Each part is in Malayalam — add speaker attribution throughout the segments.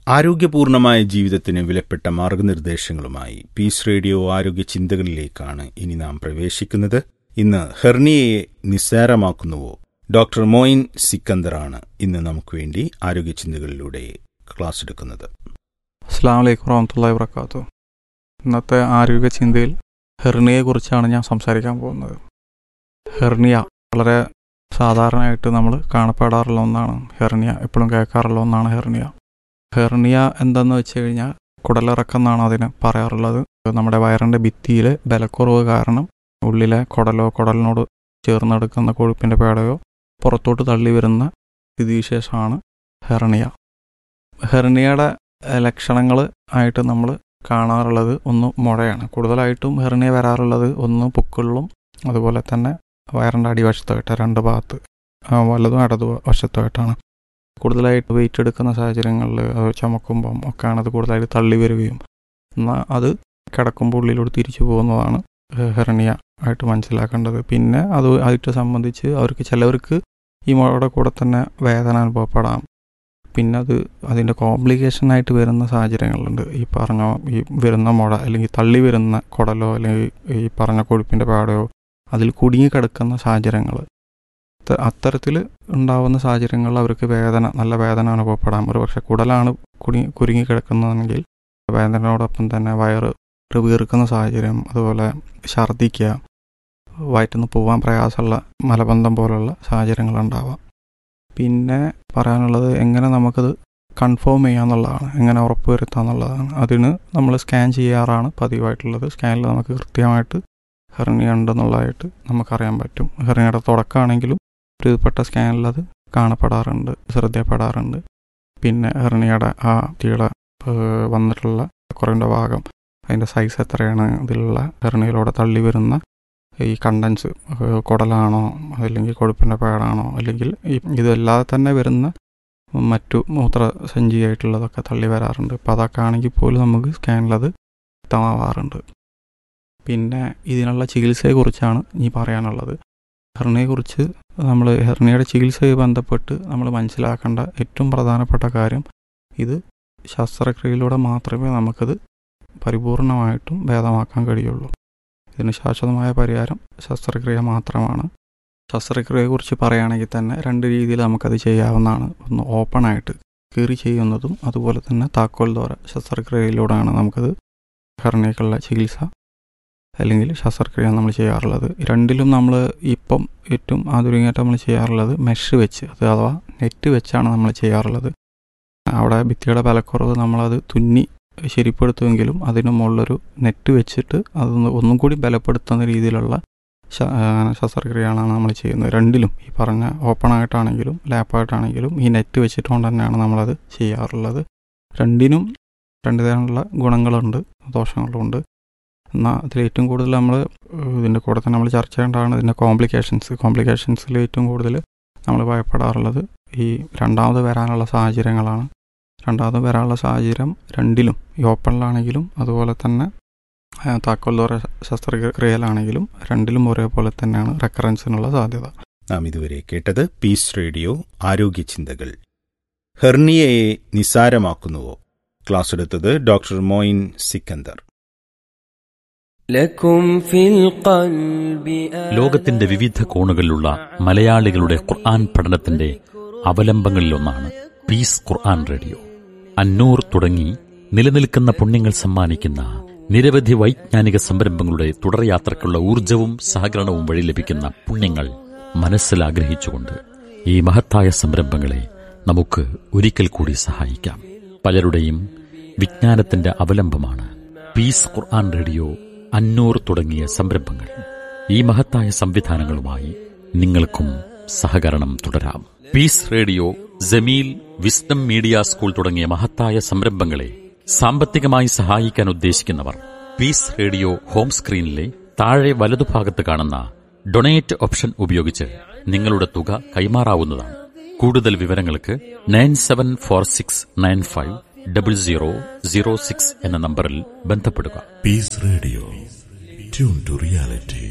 Speaker 1: ആരോഗ്യപൂർണമായ ജീവിതത്തിന് വിലപ്പെട്ട മാർഗനിർദ്ദേശങ്ങളുമായി പീസ് റേഡിയോ ആരോഗ്യ ചിന്തകളിലേക്കാണ് ഇനി നാം പ്രവേശിക്കുന്നത് ഇന്ന് ഹെർണിയയെ നിസ്സാരമാക്കുന്നുവോ ഡോക്ടർ മോയിൻ സിക്കന്ദറാണ് ഇന്ന് നമുക്ക് വേണ്ടി ആരോഗ്യ ചിന്തകളിലൂടെ ക്ലാസ് എടുക്കുന്നത്
Speaker 2: അസ്സാം വലൈക്കും വറഹമത്തല്ലാ വർക്കാത്തു ഇന്നത്തെ ആരോഗ്യ ചിന്തയിൽ ഹെർണിയെക്കുറിച്ചാണ് ഞാൻ സംസാരിക്കാൻ പോകുന്നത് ഹെർണിയ വളരെ സാധാരണയായിട്ട് നമ്മൾ കാണപ്പെടാറുള്ള ഒന്നാണ് ഹെർണിയ എപ്പോഴും കേൾക്കാറുള്ള ഒന്നാണ് ഹെർണിയ ഹെർണിയ എന്തെന്ന് വെച്ച് കഴിഞ്ഞാൽ കുടലിറക്കം എന്നാണ് അതിന് പറയാറുള്ളത് നമ്മുടെ വയറിൻ്റെ ഭിത്തിയിൽ ബലക്കുറവ് കാരണം ഉള്ളിലെ കുടലോ കുടലിനോട് ചേർന്നെടുക്കുന്ന കൊഴുപ്പിൻ്റെ പേടയോ പുറത്തോട്ട് തള്ളി വരുന്ന സ്ഥിതിവിശേഷമാണ് ഹെർണിയ ഹെർണിയയുടെ ലക്ഷണങ്ങൾ ആയിട്ട് നമ്മൾ കാണാറുള്ളത് ഒന്ന് മുഴയാണ് കൂടുതലായിട്ടും ഹെർണിയ വരാറുള്ളത് ഒന്ന് പൊക്കിളിലും അതുപോലെ തന്നെ വയറിൻ്റെ അടിവശത്തായിട്ട് രണ്ട് ഭാഗത്ത് ആ, വലതും ഇടതു വശത്തായിട്ടാണ് കൂടുതലായിട്ട് വെയിറ്റ് എടുക്കുന്ന സാഹചര്യങ്ങളിൽ അത് ചുമക്കുമ്പം ഒക്കെയാണ് അത് കൂടുതലായിട്ട് തള്ളി വരികയും എന്നാൽ അത് കിടക്കുമ്പോൾ ഉള്ളിലോട്ട് തിരിച്ചു പോകുന്നതാണ് ഹെർണിയ ആയിട്ട് മനസ്സിലാക്കേണ്ടത് പിന്നെ അത് ആയിട്ട് സംബന്ധിച്ച് അവർക്ക് ചിലവർക്ക് ഈ മുഴയുടെ കൂടെ തന്നെ വേദന അനുഭവപ്പെടാം പിന്നെ അത് അതിൻ്റെ കോംപ്ലിക്കേഷൻ ആയിട്ട് വരുന്ന സാഹചര്യങ്ങളുണ്ട് ഈ പറഞ്ഞ ഈ വരുന്ന മുഴ അല്ലെങ്കിൽ തള്ളി വരുന്ന കുടലോ അല്ലെങ്കിൽ ഈ പറഞ്ഞ കൊഴുപ്പിൻ്റെ പാടയോ അതിൽ കുടുങ്ങി കിടക്കുന്ന സാഹചര്യങ്ങൾ അത്തരത്തിൽ ഉണ്ടാവുന്ന സാഹചര്യങ്ങളിൽ അവർക്ക് വേദന നല്ല വേദന അനുഭവപ്പെടാം ഒരു പക്ഷെ കുടലാണ് കുടുങ്ങി കുരുങ്ങി കിടക്കുന്നതെങ്കിൽ വേദനയോടൊപ്പം തന്നെ വയറ് വീർക്കുന്ന സാഹചര്യം അതുപോലെ ഛർദ്ദിക്കുക വയറ്റിന്ന് പോകാൻ പ്രയാസമുള്ള മലബന്ധം പോലുള്ള സാഹചര്യങ്ങളുണ്ടാവാം പിന്നെ പറയാനുള്ളത് എങ്ങനെ നമുക്കത് കൺഫേം ചെയ്യാന്നുള്ളതാണ് എങ്ങനെ ഉറപ്പ് വരുത്താന്നുള്ളതാണ് അതിന് നമ്മൾ സ്കാൻ ചെയ്യാറാണ് പതിവായിട്ടുള്ളത് സ്കാനിൽ നമുക്ക് കൃത്യമായിട്ട് ഹെർണിയ ഉണ്ടെന്നുള്ളതായിട്ട് നമുക്കറിയാൻ പറ്റും ഹെർണിയയുടെ തുടക്കമാണെങ്കിലും ഒരുപ്പെട്ട സ്കാനിൽ അത് കാണപ്പെടാറുണ്ട് ശ്രദ്ധയപ്പെടാറുണ്ട് പിന്നെ ഹെർണിയയുടെ ആ തീയുടെ ഏഹ്, വന്നിട്ടുള്ള കുറവിൻ്റെ ഭാഗം അതിൻ്റെ സൈസ് എത്രയാണ് ഇതിലുള്ള ഹെർണിയയിലൂടെ തള്ളി വരുന്ന ഈ കണ്ടൻസ് ഏഹ്, കുടലാണോ അല്ലെങ്കിൽ കൊഴുപ്പിൻ്റെ പേടാണോ അല്ലെങ്കിൽ ഈ ഇതല്ലാതെ തന്നെ വരുന്ന മറ്റു മൂത്രസഞ്ചിയായിട്ടുള്ളതൊക്കെ തള്ളി വരാറുണ്ട് അപ്പോൾ അതൊക്കെ ആണെങ്കിൽ പോലും നമുക്ക് സ്കാനിലത് വ്യക്തമാവാറുണ്ട് പിന്നെ ഇതിനുള്ള ചികിത്സയെക്കുറിച്ചാണ് ഈ പറയാനുള്ളത് ഹെർണിയെക്കുറിച്ച് നമ്മൾ ഹെർണിയയുടെ ചികിത്സയുമായി ബന്ധപ്പെട്ട് നമ്മൾ മനസ്സിലാക്കേണ്ട ഏറ്റവും പ്രധാനപ്പെട്ട കാര്യം ഇത് ശസ്ത്രക്രിയയിലൂടെ മാത്രമേ നമുക്കത് പരിപൂർണമായിട്ടും ഭേദമാക്കാൻ കഴിയുള്ളൂ ഇതിന് ശാശ്വതമായ പരിഹാരം ശസ്ത്രക്രിയ മാത്രമാണ് ശസ്ത്രക്രിയയെക്കുറിച്ച് പറയുകയാണെങ്കിൽ തന്നെ രണ്ട് രീതിയിൽ നമുക്കത് ചെയ്യാവുന്നതാണ് ഒന്ന് ഓപ്പണായിട്ട് കീറി ചെയ്യുന്നതും അതുപോലെ തന്നെ താക്കോൽ ദ്വാര ശസ്ത്രക്രിയയിലൂടെയാണ് നമുക്കത് ഹെർണിയക്കുള്ള ചികിത്സ അല്ലെങ്കിൽ ശസ്ത്രക്രിയ നമ്മൾ ചെയ്യാറുള്ളത് രണ്ടിലും നമ്മൾ ഇപ്പം ഏറ്റവും ആധുനികമായിട്ട് നമ്മൾ ചെയ്യാറുള്ളത് മെഷ് വെച്ച് അത് അഥവാ നെറ്റ് വെച്ചാണ് നമ്മൾ ചെയ്യാറുള്ളത് അവിടെ ഭിത്തിയുടെ ബലക്കുറവ് നമ്മളത് തുന്നി ശരിപ്പെടുത്തുമെങ്കിലും അതിന് മുകളിലൊരു നെറ്റ് വെച്ചിട്ട് അതൊന്ന് ഒന്നും കൂടി ബലപ്പെടുത്തുന്ന രീതിയിലുള്ള ശ- ആ, ശസ്ത്രക്രിയയാണ് നമ്മൾ ചെയ്യുന്നത് രണ്ടിലും ഈ പറഞ്ഞ ഓപ്പൺ ആയിട്ടാണെങ്കിലും ലാപ്പായിട്ടാണെങ്കിലും ഈ നെറ്റ് വെച്ചിട്ടുകൊണ്ട് തന്നെയാണ് നമ്മളത് ചെയ്യാറുള്ളത് രണ്ടിനും രണ്ട് തരമുള്ള ഗുണങ്ങളുണ്ട് ദോഷങ്ങളുണ്ട് എന്നാൽ അതിൽ ഏറ്റവും കൂടുതൽ നമ്മൾ ഇതിൻ്റെ കൂടെ തന്നെ നമ്മൾ ചർച്ച ചെയ്യേണ്ടതാണ് ഇതിൻ്റെ കോംപ്ലിക്കേഷൻസ് കോംപ്ലിക്കേഷൻസിൽ ഏറ്റവും കൂടുതൽ നമ്മൾ ഭയപ്പെടാറുള്ളത് ഈ രണ്ടാമത് വരാനുള്ള സാഹചര്യങ്ങളാണ് രണ്ടാമത് വരാനുള്ള സാഹചര്യം രണ്ടിലും ഈ ഓപ്പണിലാണെങ്കിലും അതുപോലെ തന്നെ ആ, താക്കോൽ ദ്വാര ശസ്ത്രക്രിയയിലാണെങ്കിലും രണ്ടിലും ഒരേപോലെ തന്നെയാണ് റെക്കറൻസിനുള്ള സാധ്യത
Speaker 1: നാം ഇതുവരെ കേട്ടത് പീസ് റേഡിയോ ആരോഗ്യ ചിന്തകൾ ഹെർണിയയെ നിസ്സാരമാക്കുന്നുവോ ക്ലാസ് എടുത്തത് ഡോക്ടർ മോയിൻ സിക്കന്ദർ
Speaker 3: لكم في القلب
Speaker 4: ലോകത്തിന്റെ വിവിധ കോണുകളിലുള്ള മലയാളികളുടെ ഖുർആൻ പഠനത്തിന്റെ അവലംബങ്ങളിലൊന്നാണ് പീസ് ഖുർആൻ റേഡിയോ അന്നൂർ തുടങ്ങി നിലനിൽക്കുന്ന പുണ്യങ്ങൾ സമ്മാനിക്കുന്ന നിരവധി വൈജ്ഞാനിക സംരംഭങ്ങളുടെ തുടർയാത്രയ്ക്കുള്ള ഊർജവും സഹകരണവും വഴി ലഭിക്കുന്ന പുണ്യങ്ങൾ മനസ്സിൽ ആഗ്രഹിച്ചുകൊണ്ട് ഈ മഹത്തായ സംരംഭങ്ങളെ നമുക്ക് ഒരിക്കൽ കൂടി സഹായിക്കാം പലരുടെയും വിജ്ഞാനത്തിന്റെ അവലംബമാണ് പീസ് ഖുർആൻ റേഡിയോ അന്നൂർ തുടങ്ങിയ സംരംഭങ്ങൾ ഈ മഹത്തായ സംവിധാനങ്ങളുമായി നിങ്ങൾക്കും സഹകരണം തുടരാം peace radio Jameel wisdom media school തുടങ്ങിയ മഹത്തായ സംരംഭങ്ങളെ സാമ്പത്തികമായി സഹായിക്കാൻ ഉദ്ദേശിക്കുന്നവർ പീസ് റേഡിയോ ഹോം സ്ക്രീനിലെ താഴെ വലതുഭാഗത്ത് കാണുന്ന ഡൊണേറ്റ് ഓപ്ഷൻ ഉപയോഗിച്ച് നിങ്ങളുടെ തുക കൈമാറാവുന്നതാണ് കൂടുതൽ വിവരങ്ങൾക്ക് nine seven four six nine five double zero zero six എന്ന നമ്പറിൽ ബന്ധപ്പെടുക
Speaker 5: Peace Radio. Tune to reality.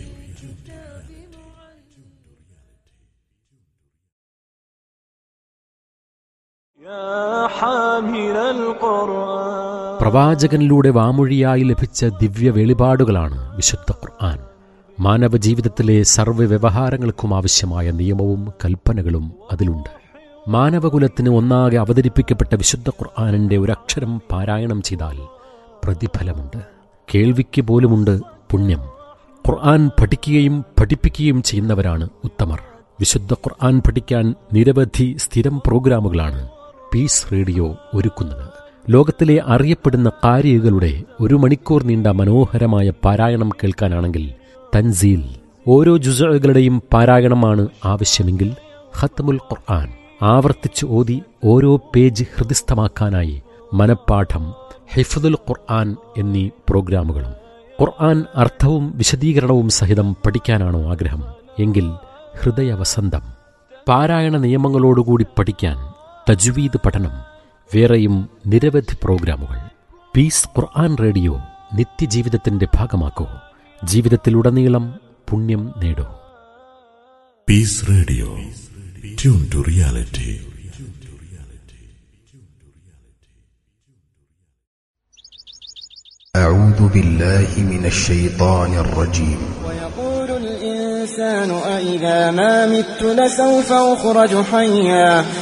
Speaker 6: يا
Speaker 3: حامل القرآن
Speaker 6: പ്രവാചകനിലൂടെ വാമൊഴിയായി ലഭിച്ച ദിവ്യ വെളിപാടുകളാണ് വിശുദ്ധ ഖുർആൻ മാനവ ജീവിതത്തിലെ സർവ്വ വ്യവഹാരങ്ങൾക്കും ആവശ്യമായ നിയമവും കൽപ്പനകളും അതിലുണ്ട് മാനവകുലത്തിന് ഒന്നാകെ അവതരിപ്പിക്കപ്പെട്ട വിശുദ്ധ ഖുർആാനിൻ്റെ ഒരക്ഷരം പാരായണം ചെയ്താൽ പ്രതിഫലമുണ്ട് കേൾവിക്ക് പോലുമുണ്ട് പുണ്യം ഖുർആൻ പഠിക്കുകയും പഠിപ്പിക്കുകയും ചെയ്യുന്നവരാണ് ഉത്തമർ വിശുദ്ധ ഖുർആൻ പഠിക്കാൻ നിരവധി സ്ഥിരം പ്രോഗ്രാമുകളാണ് പീസ് റേഡിയോ ഒരുക്കുന്നത് ലോകത്തിലെ അറിയപ്പെടുന്ന കാരികളുടെ ഒരു മണിക്കൂർ നീണ്ട മനോഹരമായ പാരായണം കേൾക്കാനാണെങ്കിൽ തൻസീൽ ഓരോ ജുസകളുടെയും പാരായണമാണ് ആവശ്യമെങ്കിൽ ഖത്മുൽ ഖുർആൻ ആവർത്തിച്ച് ഓതി ഓരോ പേജ് ഹൃദിസ്ഥമാക്കാനായി മനപ്പാഠം ഹിഫ്ദുൽ ഖുർആൻ എന്നീ പ്രോഗ്രാമുകളും ഖുർആൻ അർത്ഥവും വിശദീകരണവും സഹിതം പഠിക്കാനാണോ ആഗ്രഹം എങ്കിൽ ഹൃദയവസന്തം പാരായണ നിയമങ്ങളോടുകൂടി പഠിക്കാൻ തജ്വീദ് പഠനം വേറെയും നിരവധി പ്രോഗ്രാമുകൾ പീസ് ഖുർആൻ റേഡിയോ നിത്യജീവിതത്തിന്റെ ഭാഗമാക്കൂ ജീവിതത്തിലുടനീളം പുണ്യം നേടൂ
Speaker 5: Peace Radio. Tune to reality.
Speaker 7: أعوذ بالله من الشيطان الرجيم
Speaker 3: ويقول الإنسان أإذا ما مت لسوف أخرج حيا